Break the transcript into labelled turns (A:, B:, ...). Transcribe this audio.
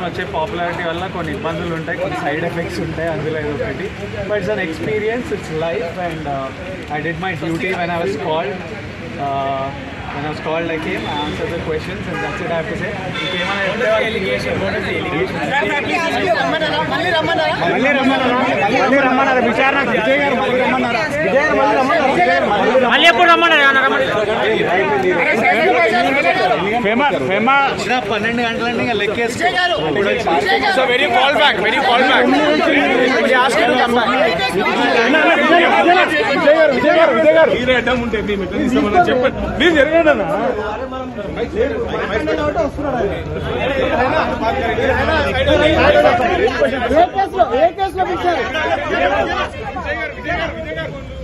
A: వచ్చే పాపులారిటీ వల్ల కొన్ని ఇబ్బందులు ఉంటాయి కొన్ని సైడ్ ఎఫెక్ట్స్ ఉంటాయి అందులో ఇది ఒకటి but it's an experience it's life and I did my duty when I was called when I was called, I came, I answered the questions, and that's it I have to say. ఇంకేమైనా చెప్తే వాళ్ళకి
B: మళ్ళీ రమ్మన్నారా మళ్ళీ రమ్మన్నారా విచారణ విజయ్ గారు మళ్ళీ రమ్మన్నారా విజయ్ గారు మళ్ళీ రమ్మన్నారా విజయ్ గారు మళ్ళీ
C: ఎప్పుడు రమ్మన్నారు
B: ఫేమస్ ఫేమస్
A: వచ్చిన పన్నెండు గంటలన్నీ ఇంకా లెక్కేసుకో
B: so very call back very call back Vijay గారు విజయ్ గారు విజయ్ గారు
D: మీరే అడ్డం ఉంటే మేము ఎట్లా తీసుకోమని చెప్పండి మీరు జరగండి అన్న
B: ఏ కేసులో ఏ కేసులో పిలిచారు
D: విజయ్ గారు విజయ్ గారు విజయ్ గారు